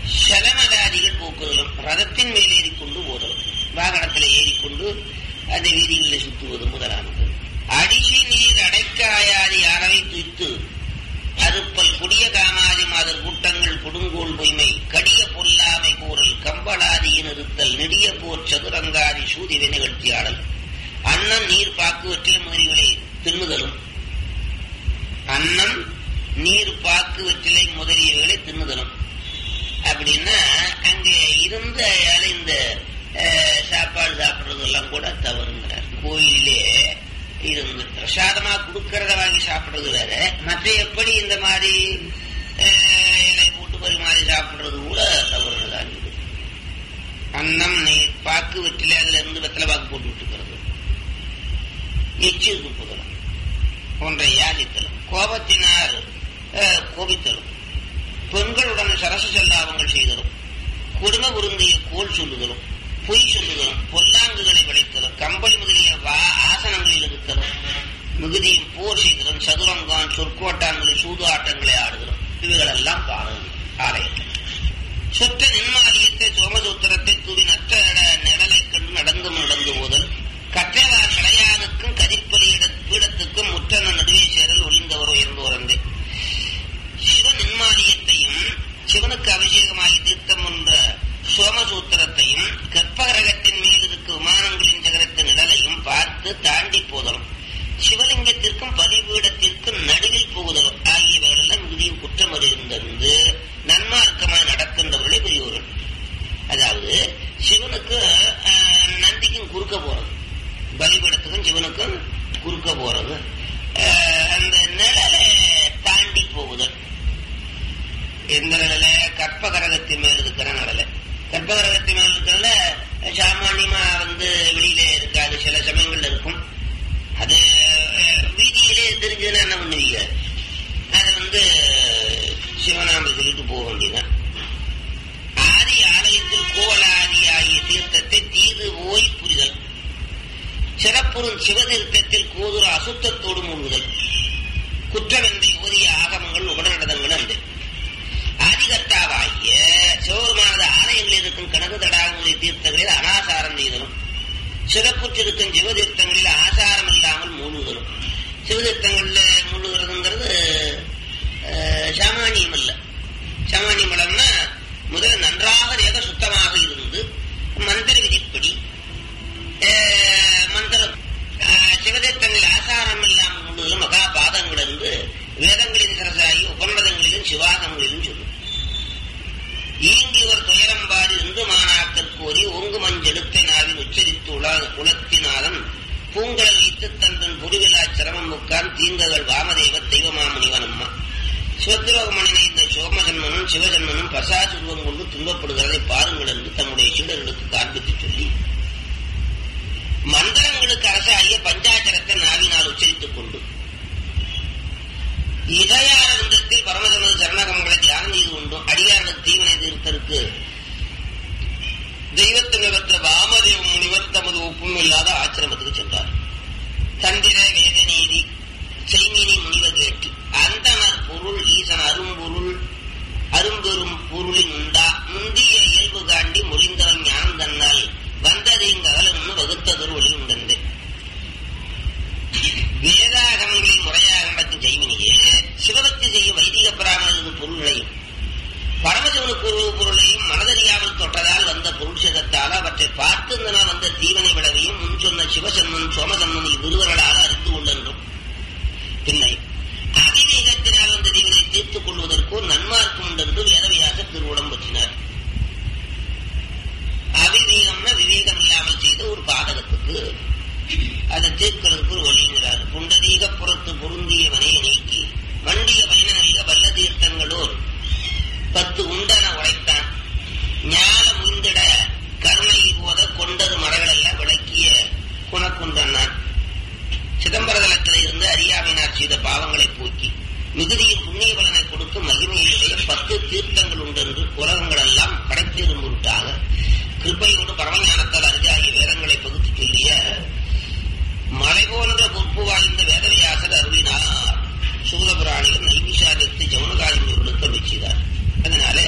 சலமதாதிகள் போக்குதலும் ரதத்தின் மேல் ஏறிக்கொண்டு போதலும் வாகனத்தில் ஏறிக்கொண்டு அந்த வீதிகளில் சுற்றுவது முதலானது அடிசி நீர் அடைக்காயாதி அறவை துய்த்து அறுப்பல் கொடிய காமாதி மாதர் கூட்டங்கள் கொடுங்கோல் பொய்மை கடிய பொல்லாமை கூறல் கம்பளாதியின் இருத்தல் நெடிய போர் சதுரங்காதி சூதிவை நிகழ்ச்சியாடல் அன்னம் நீர் பாக்கு வெற்றில முதலிகளை தின்னுதலும் அன்னம் நீர் பாக்கு வெற்றிலை முதலியவைகளை தின்னுதலும் அப்படின்னா அங்கே இருந்த இந்த அஹ், சாப்பாடு சாப்பிடுறதெல்லாம் கூட தவறுங்கிறார் கோயிலிலே இருந்து பிரசாதமா கொடுக்கறத வாங்கி சாப்பிடுறது வேற மற்ற எப்படி இந்த மாதிரி அஹ், இலை போட்டு பரிமாறி சாப்பிடுறது கூட தவறுதான் இது அன்னம் நீர் பாக்கு வெற்றிலை அதுல இருந்து வெத்தலை பாக்கு போட்டு விட்டுக்கிறது எச்சு துப்புதலும் போன்ற யாசித்தலும் கோபத்தினால் அஹ், கோபித்தலும் பெண்களுடன் சரச செல்லாபங்கள் செய்தலும் குடும்ப பொருந்திய கோல் சொல்லுதலும் பொய் சொல்லுதலும் பொல்லாங்குகளை விளைத்தலும் கம்பளி முதலிய வா ஆசனங்களில் இருத்தலும் மிகுதியும் போர் செய்தலும் சதுரங்கான் சொற்கோட்டான்களில் சூது ஆட்டங்களை ஆடுதலும் இவைகளெல்லாம் பாடல் ஆலயத்தில் சொற்ற நின்மாலியத்தை சோமசூத்திரத்தை தூவி நற்ற நிழலை கண்டு நடந்து நடந்து போதல் கற்றவார் கலையானுக்கும் கதிர்ப்பலி இட- பீடத்துக்கும் முற்றன நடுவே சேரல் ஒளிந்தவர் உயர்ந்தோர் அன்றே சிவ நிர்மாலியத்தையும் சிவனுக்கு அபிஷேகமாகி தீர்த்தம் என்ற சோமசூத்திரத்தையும் கற்பகரகத்தின் மேல் இருக்க விமானங்களின் சகரத்தின் நிழலையும் பார்த்து தாண்டி போதலும் சிவலிங்கத்திற்கும் பலிபீடத்திற்கும் நடுவில் புகுதலும் ஆகியவைகளெல்லாம் மிகுதியும் குற்றம் அறிந்திருந்து நன்மார்க்கமாய் நடக்கின்றவர்களே பெரியவர்கள் அதாவது சிவனுக்கு அஹ், நந்திக்கும் குறுக்க போறது பலிபீடத்துக்கும் சிவனுக்கும் குறுக்க போறது அஹ், அந்த நிழலை தாண்டி போகுதல் எந்த நிழல கற்பகரகத்தின் மேல் இருக்கிற நிழல கற்பகரகத்தின் மேல் இருக்கிறதுல சாமானியமா வந்து வெளியில இருக்காது சில சமயங்கள்ல இருக்கும் அது அஹ், வீதியிலே தெரிஞ்சதுன்னா என்ன பண்ணுவீங்க அதை வந்து சிவநாம சொல்லிட்டு போக வேண்டியதுதான் ஆதி ஆலயத்தில் கோவலாதி ஆகிய தீர்த்தத்தை தீது ஓய் புரிதல் சிறப்புறும் சிவதீர்த்தத்தில் கோதுர அசுத்தத்தோடு மூழ்குதல் குற்றமெந்தை ஓதிய ஆகமங்கள் உடனடதங்கள் அன்று ஆதிகர்த்தாவாகிய சிவபெருமானது ஆலயங்களில் இருக்கும் கனகு தடாகங்களை தீர்த்தங்களில் அனாசாரம் செய்தலும் சிறப்புற்றிருக்கும் சிவதீர்த்தங்களில் ஆசாரம் இல்லாமல் மூழ்குதலும் சிவதீர்த்தங்கள்ல மூழ்குறதுங்கிறது அஹ், சாமானியம் அல்ல சாமானியம் அல்லன்னா முதல்ல நன்றாக தேக சுத்தமாக இருந்து மந்திர விதிப்படி அஹ், மந்திரம் அஹ், சிவதீர்த்தங்களில் ஆசாரம் இல்லாமல் மூழ்குதலும் மகா பாதங்கள் இருந்து வேதங்களின் சரசாகி உபநிடதங்களிலும் சிவாகங்களிலும் சொல்லும் ஈங்கியவர் துயரம்பாடி இந்து மாணாக்கர் கோரி ஓங்கு மஞ்செழுத்தை நாவில் உச்சரித்து உலா உலத்தினாலும் பூங்கடல் வைத்து தந்தன் பொருவிழா சிரமம் முக்கான் தீங்ககள் வாமதேவ தெய்வமாமுனிவன் அம்மா சிவத்திரோகமணினை இந்த சோமஜன்மனும் சிவஜன்மனும் பசாசுருவம் கொண்டு துன்பப்படுகிறதை பாருங்கள் என்று தம்முடைய சீடர்களுக்கு காண்பித்து சொல்லி மந்திரங்களுக்கு அரசாகிய பஞ்சாச்சரத்தை நாவினால் உச்சரித்துக் கொண்டு இதயானந்தத்தில் பரமசமது சரணகமங்களை தியானம் செய்து கொண்டும் அடியாரனுக்கு தீவனை தீர்த்தருக்கு தெய்வத்தினை பெற்ற வாமதேவ முனிவர் தமது ஒப்பும் இல்லாத ஆசிரமத்துக்கு சென்றார் தந்திர வேதநீதி செய்மினி முனிவர் கேட்டு அந்தனர் பொருள் ஈசன் அரும்பொருள் அரும்பெரும் பொருளின் உண்டா முந்திய இயல்பு காண்டி மொழிந்தவன் ஞானம் தன்னால் வந்தது இங்கு அகலன்னு வகுத்ததொரு ஒளி உண்டந்து வேதாகமங்களின் முறையாக நடக்கும் ஜெய்மினியே சிவபக்தி செய்யும் வைதிக பிராமணருக்கு பொருள்களையும் பரமசிவனுக்கு ஒரு பொருளையும் மனதறியாமல் தொட்டதால் வந்த பொருள் சேதத்தால் அவற்றை பார்த்திருந்தனால் வந்த தீவனை விளைவையும் முன் சொன்ன சிவசன்மன் சோமசன்மன் இவ்விருவர்களால் அறிந்து கொள்ளென்றும் பின்னை அவிவேகத்தினால் வந்த தீவனை தீர்த்துக் கொள்வதற்கோ நன்மார்க்கம் உண்டென்று வேதவியாக திருவுடம் பற்றினார் அவிவேகம்னா விவேகம் இல்லாமல் செய்த ஒரு பாதகத்துக்கு அதை தீர்க்கிறதுக்கு ஒரு வழிங்கிறார் புண்டரீக புறத்து பொருந்தியவனை நீக்கி மண்டிய பயனல்க வல்ல தீர்த்தங்களோர் பத்து உண்டன உரைத்தான் ஞான முந்திட கருணை போத கொண்டது மறைகளெல்லாம் விளக்கிய குணக்குன்றன்னான் சிதம்பரதலத்தில் இருந்து அறியாமையினார் செய்த பாவங்களை போக்கி மிகுதியின் புண்ணிய பலனை கொடுக்கும் மகிமையிலேயே பத்து தீர்த்தங்கள் உண்டென்று உலகங்கள் எல்லாம் படைத்தேறும் பொருட்டாக கிருப்பையோடு பரமஞானத்தால்